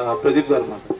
ఆ, ప్రదీప్ గారు మాట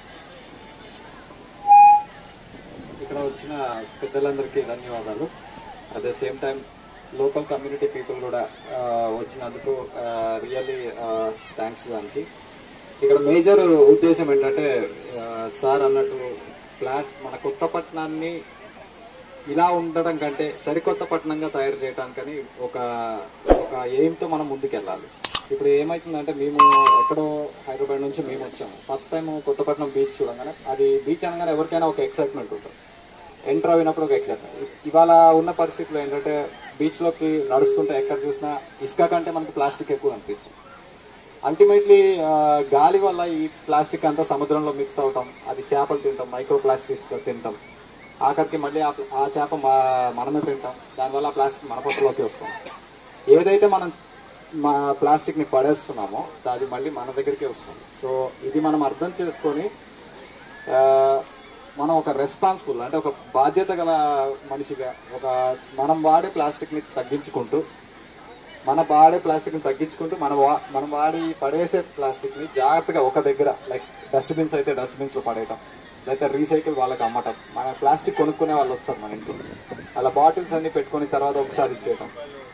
ఇక్కడ వచ్చిన పెద్దలందరికీ ధన్యవాదాలు at the same time local community people కూడా ఆ, వచ్చినందుకు రియల్లీ థ్యాంక్స్ దానికి ఇక్కడ మేజర్ ఉద్దేశం ఏంటంటే ఆ, సార్ అన్నట్టు క్లాస్ మన కొత్త పట్టణాన్ని ఇలా ఉండడం కంటే సరికొత్త పట్టణంగా తయారు చేయడానికని ఒక ఒక ఎయిమ్తో మనం ముందుకెళ్ళాలి ఇప్పుడు ఏమవుతుందంటే మేము ఎక్కడో హైదరాబాద్ నుంచి మేము వచ్చాము ఫస్ట్ టైం కొత్తపట్నం బీచ్ చూడగానే అది బీచ్ అనగానే ఎవరికైనా ఒక ఎక్సైట్మెంట్ ఉంటుంది ఎంటర్ అయినప్పుడు ఒక ఎక్సైట్మెంట్ ఇవాళ ఉన్న పరిస్థితుల్లో ఏంటంటే బీచ్లోకి నడుస్తుంటే ఎక్కడ చూసినా ఇసుక కంటే మనకు ప్లాస్టిక్ ఎక్కువ అనిపిస్తుంది అల్టిమేట్లీ గాలి వల్ల ఈ ప్లాస్టిక్ అంతా సముద్రంలో మిక్స్ అవటం అది చేపలు తింటాం మైక్రో ప్లాస్టిక్స్ తింటాం ఆఖరికి మళ్ళీ ఆ ప్ల- ఆ చేప మా- మనమే తింటాం దానివల్ల ఆ ప్లాస్టిక్ మన పొట్టలోకి వస్తుంది ఏదైతే మనం మా ప్లాస్టిక్ని పడేస్తున్నామో అది మళ్ళీ మన దగ్గరికే వస్తుంది సో ఇది మనం అర్థం చేసుకొని ఆ, మనం ఒక రెస్పాన్సిబుల్ అంటే ఒక బాధ్యత గల మనిషిగా ఒక మనం వాడే ప్లాస్టిక్ని తగ్గించుకుంటూ మన వాడే ప్లాస్టిక్ ని తగ్గించుకుంటూ మన వా మనం వాడి పడేసే ప్లాస్టిక్ ని జాగ్రత్తగా ఒక దగ్గర లైక్ డస్ట్బిన్స్ అయితే డస్ట్బిన్స్ లో పడేయటం లేకపోతే రీసైకిల్ వాళ్ళకి అమ్మటం మన ప్లాస్టిక్ కొనుక్కునే వాళ్ళు వస్తారు మన ఇంట్లో అలా బాటిల్స్ అన్ని పెట్టుకుని తర్వాత ఒకసారి ఇచ్చేయటం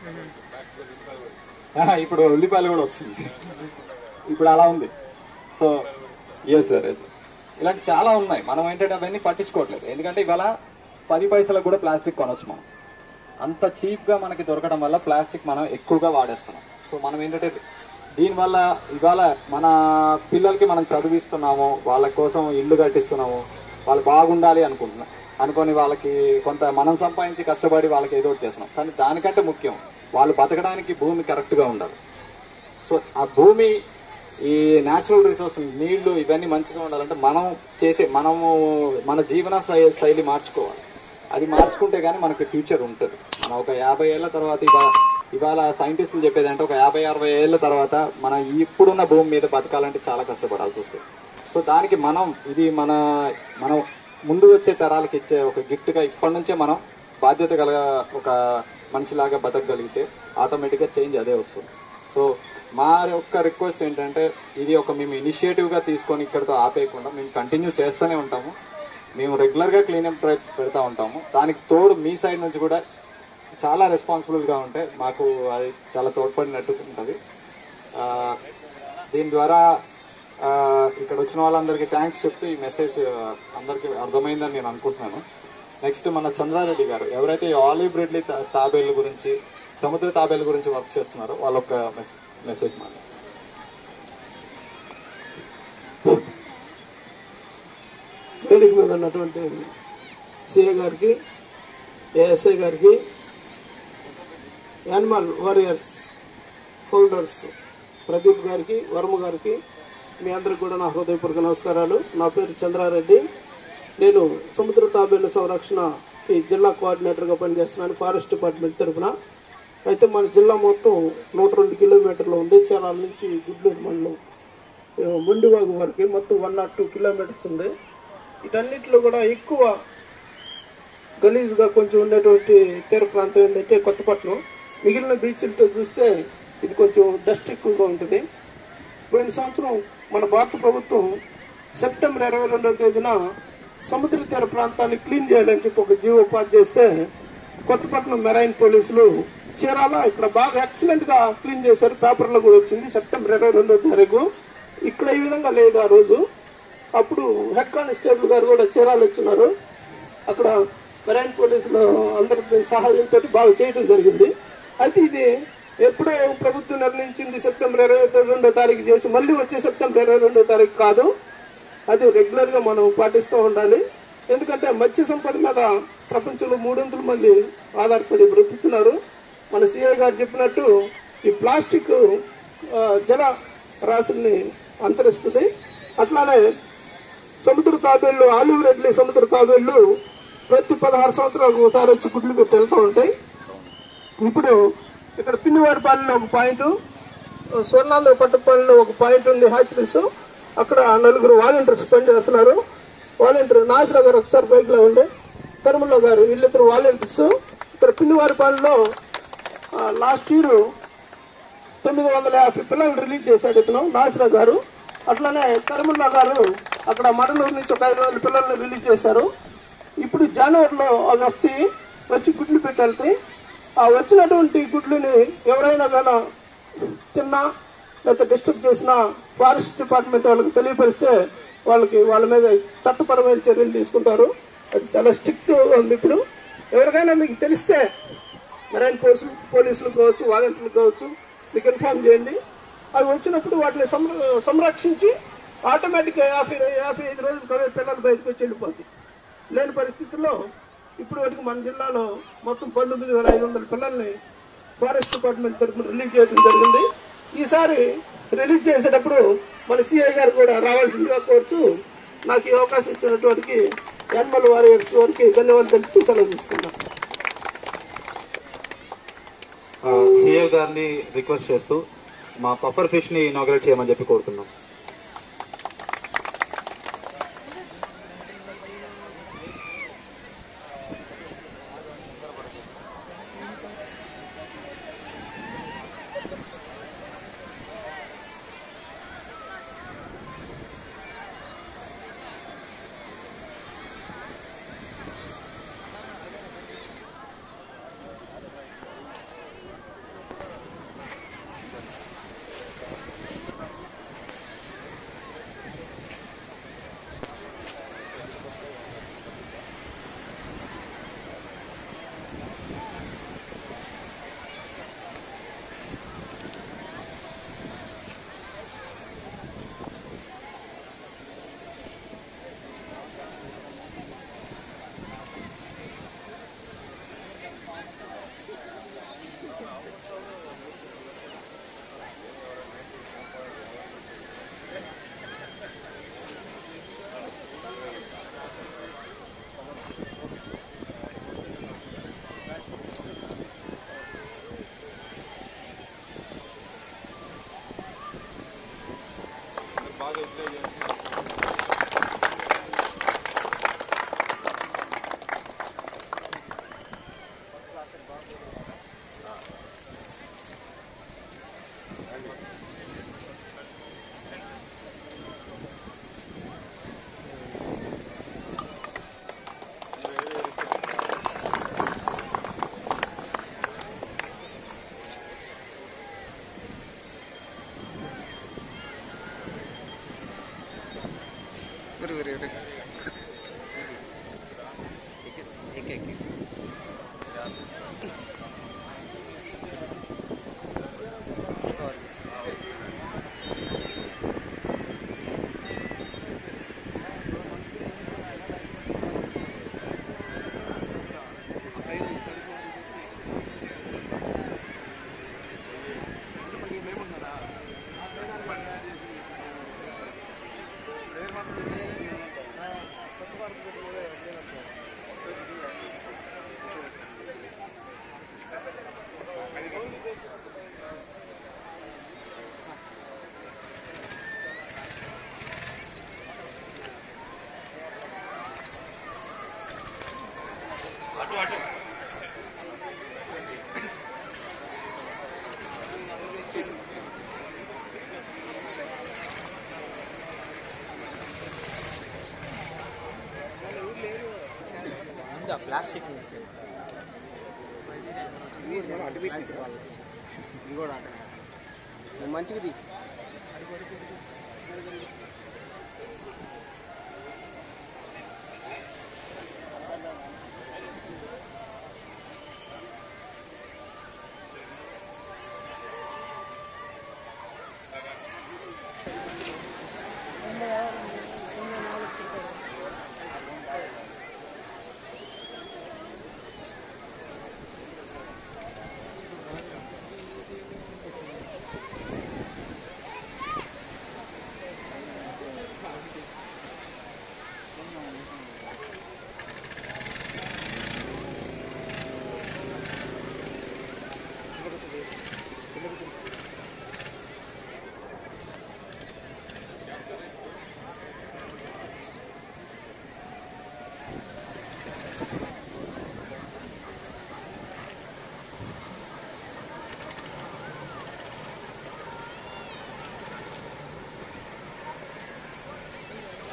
ఆహా, ఇప్పుడు ఉల్లిపాయలు కూడా వస్తుంది ఇప్పుడు అలా ఉంది సో ఎస్ సార్ ఇలాంటి చాలా ఉన్నాయి మనం ఏంటంటే అవన్నీ పట్టించుకోవట్లేదు ఎందుకంటే ఇవాళ పది పైసలకు కూడా ప్లాస్టిక్ కొనవచ్చు మనం అంత చీప్ గా మనకి దొరకడం వల్ల ప్లాస్టిక్ మనం ఎక్కువగా వాడేస్తున్నాం సో మనం ఏంటంటే దీనివల్ల ఇవాళ మన పిల్లలకి మనం చదివిస్తున్నాము వాళ్ళ కోసం ఇల్లు కట్టిస్తున్నాము వాళ్ళు బాగుండాలి అనుకుంటున్నాం అనుకొని వాళ్ళకి కొంత మనం సంపాదించి కష్టపడి వాళ్ళకి ఏదో ఒకటి చేస్తున్నాం కానీ దానికంటే ముఖ్యం వాళ్ళు బతకడానికి భూమి కరెక్ట్ గా ఉండాలి సో ఆ భూమి ఈ న్యాచురల్ రిసోర్స్ నీళ్లు ఇవన్నీ మంచిగా ఉండాలంటే మనం చేసే మనము మన జీవన శై- శైలి మార్చుకోవాలి అది మార్చుకుంటే కానీ మనకి ఫ్యూచర్ ఉంటుంది మనం ఒక యాభై ఏళ్ళ తర్వాత ఇవాళ ఇవాళ సైంటిస్టులు చెప్పేది అంటే ఒక యాభై అరవై ఏళ్ళ తర్వాత మనం ఇప్పుడున్న భూమి మీద బతకాలంటే చాలా కష్టపడాల్సి వస్తుంది సో దానికి మనం ఇది మన మనం ముందు వచ్చే తరాలకు ఇచ్చే ఒక గిఫ్ట్గా ఇప్పటి నుంచే మనం బాధ్యత గల ఒక మనిషిలాగా బతకగలిగితే ఆటోమేటిక్గా చేంజ్ అదే వస్తుంది సో మా యొక్క రిక్వెస్ట్ ఏంటంటే ఇది ఒక మేము ఇనిషియేటివ్గా తీసుకొని ఇక్కడితో ఆపేయకుండా మేము కంటిన్యూ చేస్తూనే ఉంటాము మేము రెగ్యులర్గా క్లీనప్ డ్రైవ్స్ పెడతా ఉంటాము దానికి తోడు మీ సైడ్ నుంచి కూడా చాలా రెస్పాన్సిబుల్గా ఉంటే మాకు అది చాలా తోడ్పడినట్టు ఉంటుంది ఆ, దీని ద్వారా ఆ, ఇక్కడ వచ్చిన వాళ్ళందరికీ థ్యాంక్స్ చెప్తూ ఈ మెసేజ్ అందరికీ అర్థమైందని నేను అనుకుంటున్నాను నెక్స్ట్ మన చంద్రారెడ్డి గారు ఎవరైతే ఈ ఆలివ్ బ్రెడ్లీ తా- తాబేళ్ళ గురించి సముద్ర తాబేళ్ళ గురించి వర్క్ చేస్తున్నారో వాళ్ళొక మెసేజ్ మాట వేదిక మీద ఉన్నటువంటి సిఏ గారికి ఏఎస్ఐ గారికి యానిమల్ వారియర్స్ ఫౌండర్స్ ప్రదీప్ గారికి వర్మ గారికి మీ అందరికి కూడా నా హృదయపూర్వక నమస్కారాలు నా పేరు చంద్రారెడ్డి నేను సముద్ర తాబేళ్ల సంరక్షణకి జిల్లా కోఆర్డినేటర్గా పనిచేస్తున్నాను ఫారెస్ట్ డిపార్ట్మెంట్ తరఫున అయితే మన జిల్లా మొత్తం నూట రెండు కిలోమీటర్లు ఉంది చీరాల నుంచి గుడ్లూరు మండలం ఆ, మొండివాగు వరకు మొత్తం వన్ నాట్ టూ కిలోమీటర్స్ ఉంది వీటన్నిటిలో కూడా ఎక్కువ గలీజ్గా కొంచెం ఉండేటువంటి తీర ప్రాంతం ఏంటంటే కొత్తపట్నం మిగిలిన బీచ్లతో చూస్తే ఇది కొంచెం డస్ట్ ఎక్కువగా ఉంటుంది పోయిన సంవత్సరం మన భారత ప్రభుత్వం సెప్టెంబర్ ఇరవై రెండవ తేదీన సముద్ర తీర ప్రాంతాన్ని క్లీన్ చేయాలని చెప్పి ఒక జీవో పాస్ చేస్తే కొత్తపట్నం మెరైన్ పోలీసులు చీరాల ఇక్కడ బాగా ఎక్సలెంట్ గా క్లీన్ చేశారు పేపర్లో కూడా వచ్చింది సెప్టెంబర్ ఇరవై రెండవ తారీఖు ఇక్కడ ఈ విధంగా లేదు ఆ రోజు అప్పుడు హెడ్ కానిస్టేబుల్ గారు కూడా చీరాలు వచ్చినారు అక్కడ మెరైన్ పోలీసులు అందరి సహాయంతో బాగా చేయడం జరిగింది అయితే ఇది ఎప్పుడో ప్రభుత్వం నిర్ణయించింది సెప్టెంబర్ ఇరవై రెండో తారీఖు చేసి మళ్ళీ వచ్చే సెప్టెంబర్ ఇరవై రెండో తారీఖు కాదు అది రెగ్యులర్ గా మనం పాటిస్తూ ఉండాలి ఎందుకంటే మత్స్య సంపద మీద ప్రపంచంలో మూడొంతుల మంది ఆధారపడి బ్రతుకుతున్నారు మన సిఐ గారు చెప్పినట్టు ఈ ప్లాస్టిక్ ఆ, జల రాశుల్ని అంతరిస్తుంది అట్లానే సముద్ర తాబేళ్లు ఆలివ్ రెడ్లీ సముద్ర తాబేళ్లు ప్రతి పదహారు సంవత్సరాలకు ఒకసారి వచ్చి గుడ్లు పెట్టి వెళ్తూ ఉంటాయి ఇప్పుడు ఇక్కడ పిన్నివారిపాలెంలో ఒక పాయింట్ స్వర్ణాంధ్ర పట్టపాలెంలో ఒక పాయింట్ ఉంది హ్యాచరీస్ అక్కడ నలుగురు వాలంటీర్స్ పనిచేస్తున్నారు వాలంటీర్ నాసిరా గారు ఒకసారి బైక్ లో ఉండే కరుమల గారు వీళ్ళిద్దరు వాలంటీర్స్ ఇక్కడ పిన్నివారిపాలెంలో లాస్ట్ ఇయర్ తొమ్మిది వందల యాభై పిల్లలు రిలీజ్ చేశాడు ఇతను నాసిరా గారు అట్లానే కరీముల్లా గారు అక్కడ మడలూరు నుంచి ఒక ఐదు వందల పిల్లల్ని రిలీజ్ చేశారు ఇప్పుడు జనవరిలో అవి వస్తే వచ్చి గుడ్లు పెట్టి వెళ్తాయి ఆ వచ్చినటువంటి గుడ్లని ఎవరైనా కానీ తిన్నా లేకపోతే డిస్టర్బ్ చేసినా ఫారెస్ట్ డిపార్ట్మెంట్ వాళ్ళకి తెలియపరిస్తే వాళ్ళకి వాళ్ళ మీద చట్టపరమైన చర్యలు తీసుకుంటారు అది చాలా స్ట్రిక్ట్ ఉంది ఇప్పుడు ఎవరికైనా మీకు తెలిస్తే మెరైన్ పోలీసులు పోలీసులు కావచ్చు వాలంటీర్లు కావచ్చు మీకు ఇన్ఫార్మ్ చేయండి అవి వచ్చినప్పుడు వాటిని సంర- సంరక్షించి ఆటోమేటిక్గా యాభై యాభై ఐదు రోజులకు అవే పిల్లలు బయటకు వచ్చి వెళ్ళిపోతాయి లేని పరిస్థితుల్లో ఇప్పుడు వరకు మన జిల్లాలో మొత్తం పంతొమ్మిది వేల ఐదు వందల పిల్లల్ని ఫారెస్ట్ డిపార్ట్మెంట్ తరఫున రిలీజ్ చేయడం జరిగింది ఈసారి రిలీజ్ చేసేటప్పుడు మన సిఐ గారు కూడా రావాల్సిందిగా కోరుచు నాకు ఈ అవకాశం ఇచ్చినటువంటి యానిమల్ వారియర్స్ వారికి ధన్యవాదాలు తెలుపుతూ సెలవు తీసుకున్నాను సిఏ గారిని రిక్వెస్ట్ చేస్తూ మా పఫర్ ఫిష్ ని ఇనాగ్రేట్ చేయమని చెప్పి కోరుతున్నాం ప్లాస్టిక్ మంచిది Thank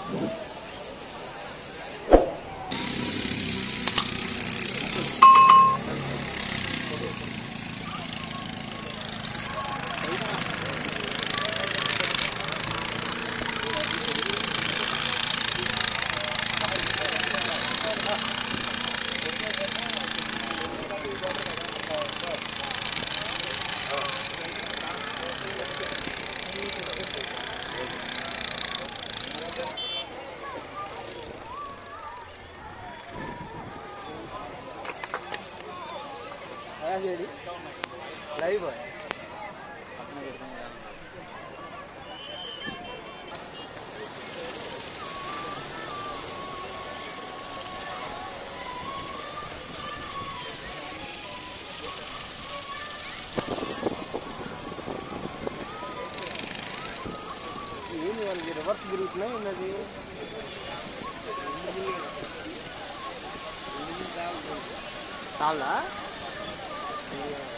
లైవ్ ఏంది వాళ్ళకి రివర్స్ తిరుగుతున్నాయి ఉన్నది చాలా